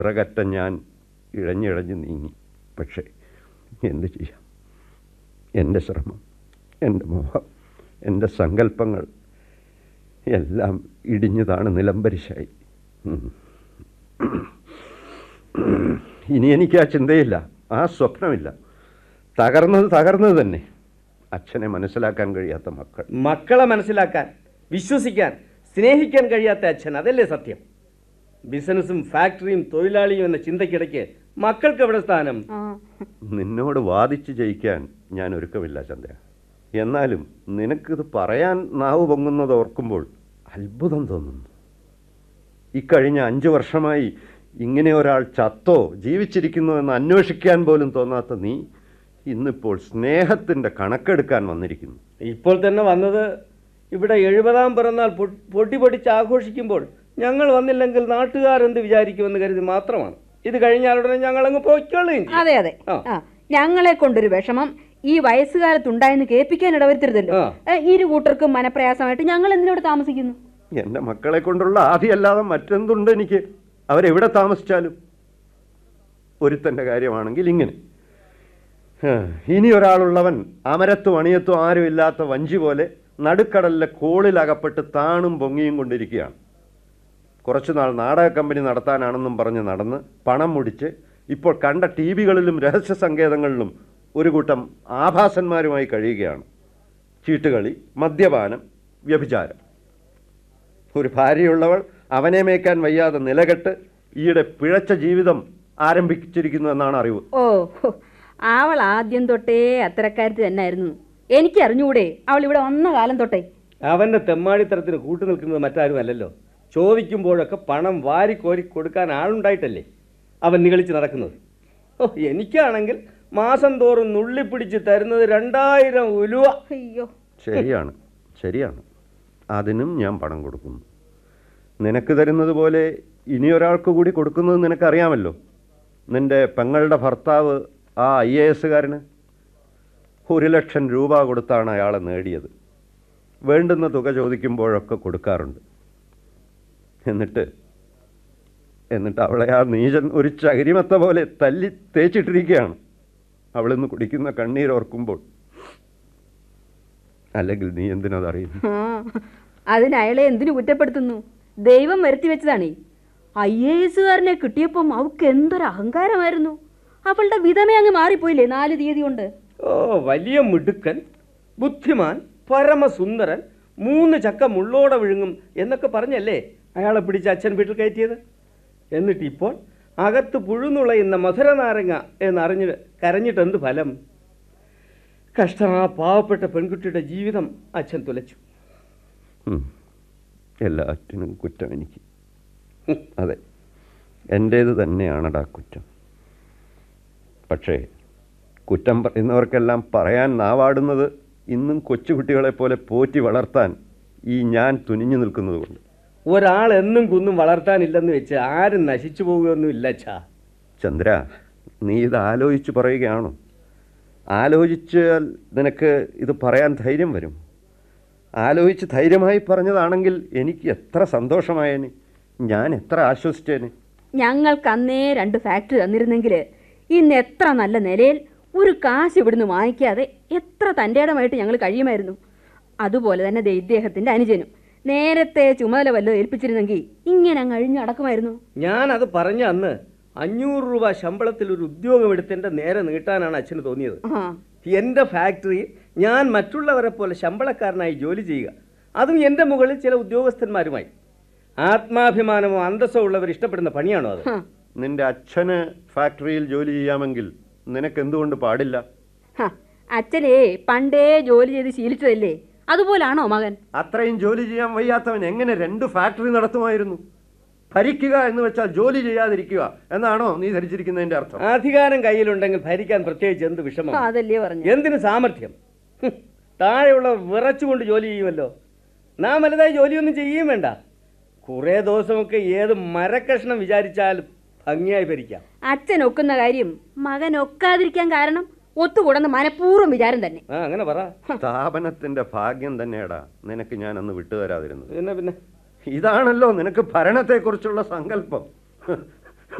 പിറകറ്റ ഞാൻ ഇഴഞ്ഞിഴഞ്ഞ് നീങ്ങി പക്ഷേ എന്ത് ചെയ്യാം എൻ്റെ ശ്രമം എൻ്റെ മോഹം എൻ്റെ സങ്കല്പങ്ങൾ എല്ലാം ഇടിഞ്ഞതാണ് നിലംപരിശായി ഉം. ഇനി എനിക്ക് ആ ചിന്തയില്ല ആ സ്വപ്നമില്ല തകർന്നത് തകർന്നത് തന്നെ അച്ഛനെ മനസ്സിലാക്കാൻ കഴിയാത്ത മക്കൾ മക്കളെ മനസ്സിലാക്കാൻ വിശ്വസിക്കാൻ സ്നേഹിക്കാൻ കഴിയാത്ത അച്ഛൻ അതല്ലേ സത്യം ബിസിനസ്സും ഫാക്ടറിയും തൊഴിലാളിയും എന്ന ചിന്തയ്ക്കിടയ്ക്ക് മക്കൾക്ക് എവിടെ സ്ഥാനം ആ നിന്നോട് വാദിച്ച് ജയിക്കാൻ ഞാൻ ഒരുക്കമില്ല ചന്ദ്ര എന്നാലും നിനക്കിത് പറയാൻ നാവ് പൊങ്ങുന്നത് ഓർക്കുമ്പോൾ അത്ഭുതം തോന്നുന്നു ഇക്കഴിഞ്ഞ അഞ്ചു വർഷമായി ഇങ്ങനെ ഒരാൾ ചത്തോ ജീവിച്ചിരിക്കുന്നോ എന്ന് അന്വേഷിക്കാൻ പോലും തോന്നാത്ത നീ ഇന്നിപ്പോൾ സ്നേഹത്തിൻ്റെ കണക്കെടുക്കാൻ വന്നിരിക്കുന്നു ഇപ്പോൾ തന്നെ വന്നത് ഇവിടെ എഴുപതാം പിറന്നാൾ പൊ- പൊട്ടി പൊടിച്ച് ആഘോഷിക്കുമ്പോൾ ഞങ്ങൾ വന്നില്ലെങ്കിൽ നാട്ടുകാരെന്ത് വിചാരിക്കുമെന്ന് കരുതി മാത്രമാണ് ഇത് കഴിഞ്ഞാലുടനെ ഞങ്ങൾ അങ്ങ് പോയിക്കൊള്ളുകയും ചെയ്യും. അതെ അതെ ആ. ആ ഞങ്ങളെ കൊണ്ടൊരു വിഷമം ഈ വയസ്സുകാലത്തുണ്ടായെന്ന് കേൾപ്പിക്കാൻ ഇടവരുത്തരുതല്ലോ ആ. ഏ, ഇരു കൂട്ടർക്കും മനപ്രയാസമായിട്ട് ഞങ്ങൾ എന്തിനോട് താമസിക്കുന്നു എൻ്റെ മക്കളെ കൊണ്ടുള്ള ആദിയല്ലാതെ മറ്റെന്തുണ്ട് എനിക്ക് അവരെവിടെ താമസിച്ചാലും ഒരുത്തൻ്റെ കാര്യമാണെങ്കിൽ ഇങ്ങനെ ഹാ, ഇനി ഒരാളുള്ളവൻ അമരത്തും അണിയത്തും ആരും ഇല്ലാത്ത വഞ്ചി പോലെ നടുക്കടലിലെ കോളിലകപ്പെട്ട് താണും പൊങ്ങിയും കൊണ്ടിരിക്കുകയാണ് കുറച്ചുനാൾ നാടക കമ്പനി നടത്താനാണെന്നും പറഞ്ഞ് നടന്ന് പണം മുടിച്ച് ഇപ്പോൾ കണ്ട ടി വികളിലും രഹസ്യ സങ്കേതങ്ങളിലും ഒരു കൂട്ടം ആഭാസന്മാരുമായി കഴിയുകയാണ് ചീട്ടുകളി മദ്യപാനം വ്യഭിചാരം ഒരു ഭാര്യയുള്ളവൾ അവനെ മേയ്ക്കാൻ വയ്യാതെ നിലകെട്ട് ഈയിടെ പിഴച്ച ജീവിതം ആരംഭിച്ചിരിക്കുന്നു എന്നാണ് അറിവ് ഓ ഹോ, അവൾ ആദ്യം തൊട്ടേ അത്തരക്കാരത്തി തന്നെയായിരുന്നു എനിക്ക് അറിഞ്ഞുകൂടെ അവൾ ഇവിടെ വന്ന കാലം തൊട്ടേ അവന്റെ തെമ്മാടിത്തരത്തിന് കൂട്ടു നിൽക്കുന്നത് മറ്റാരും അല്ലല്ലോ ചോദിക്കുമ്പോഴൊക്കെ പണം വാരിക്കോരി കൊടുക്കാൻ ആളുണ്ടായിട്ടല്ലേ അവൻ നികളിച്ച് നടക്കുന്നത് ഓ എനിക്കാണെങ്കിൽ മാസം തോറും നുള്ളിപ്പിടിച്ച് തരുന്നത് രണ്ടായിരം ഉലുവ അയ്യോ ശരിയാണ് ശരിയാണ് അതിനും ഞാൻ പണം കൊടുക്കുന്നു നിനക്ക് തരുന്നത് പോലെ ഇനി ഒരാൾക്ക് കൂടി കൊടുക്കുന്നത് നിനക്കറിയാമല്ലോ നിന്റെ പെങ്ങളുടെ ഭർത്താവ് ആ ഐ എ എസുകാരന് ഒരു ലക്ഷം രൂപ കൊടുത്താണ് അയാളെ നേടിയത് വേണ്ടുന്ന തുക ചോദിക്കുമ്പോഴൊക്കെ കൊടുക്കാറുണ്ട് എന്നിട്ട് എന്നിട്ട് അവളെ ആ നീചൻ ഒരു ചകിരിമത്ത പോലെ തല്ലി തേച്ചിട്ടിരിക്കുകയാണ് അവളിന്ന് കുടിക്കുന്ന കണ്ണീരോർക്കുമ്പോൾ അല്ലെങ്കിൽ നീ എന്തിനതറിയുന്നു ആ അതിന് അയാളെ എന്തിനു കുറ്റപ്പെടുത്തുന്നു ദൈവം വരുത്തി വെച്ചതാണേ ഐ എ എസുകാരനെ കിട്ടിയപ്പം അവൾക്ക് എന്തൊരു അഹങ്കാരമായിരുന്നു അവളുടെ വിധമേ അങ്ങ് മാറിപ്പോയില്ലേ നാല് തീയതി കൊണ്ട് ഓ വലിയ മിടുക്കൻ ബുദ്ധിമാൻ പരമസുന്ദരൻ മൂന്ന് ചക്ക മുള്ളോടെ വിഴുങ്ങും എന്നൊക്കെ പറഞ്ഞല്ലേ അയാളെ പിടിച്ച് അച്ഛൻ വീട്ടിൽ കയറ്റിയത് എന്നിട്ട് ഇപ്പോൾ അകത്ത് പുഴുന്നുളയുന്ന മധുര നാരങ്ങ എന്നറിഞ്ഞ് കരഞ്ഞിട്ട് എന്ത് ഫലം കഷ്ടം ആ പാവപ്പെട്ട പെൺകുട്ടിയുടെ ജീവിതം അച്ഛൻ തുലച്ചു ഉം. എല്ലാറ്റിനും കുറ്റം എനിക്ക് അതെ എൻ്റേത് തന്നെയാണടാ കുറ്റം പക്ഷേ കുറ്റം പറയുന്നവർക്കെല്ലാം പറയാൻ നാവാടുന്നത് ഇന്നും കൊച്ചുകുട്ടികളെ പോലെ പോറ്റി വളർത്താൻ ഈ ഞാൻ തുനിഞ്ഞു നിൽക്കുന്നത് കൊണ്ട് ഒരാൾ എന്നും കുന്നും വളർത്താനില്ലെന്ന് വെച്ച് ആരും നശിച്ചു പോവുകയൊന്നുമില്ല അച്ഛാ ചന്ദ്ര നീ ഇത് ആലോചിച്ച് പറയുകയാണോ ആലോചിച്ചാൽ നിനക്ക് ഇത് പറയാൻ ധൈര്യം വരും ആലോചിച്ച് ധൈര്യമായി പറഞ്ഞതാണെങ്കിൽ എനിക്ക് എത്ര സന്തോഷമായേനെ ഞാൻ എത്ര ആശ്വസിച്ചേനെ ഞങ്ങൾക്ക് അന്നേ രണ്ട് ഫാക്ടറി തന്നിരുന്നെങ്കിൽ ഇന്ന് എത്ര നല്ല നിലയിൽ ഒരു കാശ് ഇവിടുന്ന് വാങ്ങിക്കാതെ എത്ര തൻ്റെടമായിട്ട് ഞങ്ങൾ കഴിയുമായിരുന്നു അതുപോലെ തന്നെ ദേ ഇദ്ദേഹത്തിൻ്റെ അനുജനും നേരത്തെ ചുമതല വല്ലതും ഏൽപ്പിച്ചിരുന്നെങ്കിൽ ഇങ്ങനെ അങ്ങ് അഴിഞ്ഞു നടക്കുമായിരുന്നു ഞാനത് പറഞ്ഞ അന്ന് അഞ്ഞൂറ് രൂപ ശമ്പളത്തിൽ ഒരു ഉദ്യോഗം എടുത്തതിൻ്റെ നേരെ നീട്ടാനാണ് അച്ഛന് തോന്നിയത് ആ എൻ്റെ ഫാക്ടറിയിൽ ഞാൻ മറ്റുള്ളവരെ പോലെ ശമ്പളക്കാരനായി ജോലി ചെയ്യുക അതും എൻ്റെ മുകളിൽ ചില ഉദ്യോഗസ്ഥന്മാരുമായി ആത്മാഭിമാനമോ അന്തസ്സോ ഉള്ളവർ ഇഷ്ടപ്പെടുന്ന പണിയാണോ അത് ഹ, നിന്റെ അച്ഛന് ഫാക്ടറിയിൽ ജോലി ചെയ്യാമെങ്കിൽ നിനക്ക് എന്തുകൊണ്ട് പാടില്ല ഹ, അച്ഛനേ പണ്ടേ ജോലി ചെയ്ത് ശീലിച്ചതല്ലേ അതുപോലാണോ മകൻ അത്രയും ജോലി ചെയ്യാൻ വയ്യാത്തവൻ എങ്ങനെ രണ്ട് ഫാക്ടറി നടത്തുമായിരുന്നു ഭരിക്കുക എന്ന് വെച്ചാൽ ജോലി ചെയ്യാതിരിക്കുക എന്നാണോ നീ ധരിച്ചിരിക്കുന്നതിന്റെ അർത്ഥം അധികാരം കയ്യിലുണ്ടെങ്കിൽ ഭരിക്കാൻ പ്രത്യേകിച്ച് എന്ത് വിഷമം അതല്ലേ പറഞ്ഞു എന്തിന് സാമർഥ്യം ഹും, താഴെയുള്ളവർ വിറച്ചുകൊണ്ട് ജോലി ചെയ്യുമല്ലോ നാം വലുതായി ജോലിയൊന്നും ചെയ്യുകയും വേണ്ട കുറേ ദിവസമൊക്കെ ഏത് മരക്കഷ്ണം വിചാരിച്ചാലും ഭംഗിയായി ഭരിക്കാം അച്ഛൻ ഒക്കുന്ന കാര്യം മകൻ ഒക്കാതിരിക്കാൻ കാരണം ഒത്തുകൂടുന്ന മനഃപൂർവ്വം വിചാരം തന്നെ ആ അങ്ങനെ പറ സ്ഥാപനത്തിന്റെ ഭാഗ്യം തന്നെയാടാ നിനക്ക് ഞാൻ അന്ന് വിട്ടുതരാതിരുന്നത് പിന്നെ പിന്നെ ഇതാണല്ലോ നിനക്ക് ഭരണത്തെക്കുറിച്ചുള്ള സങ്കല്പം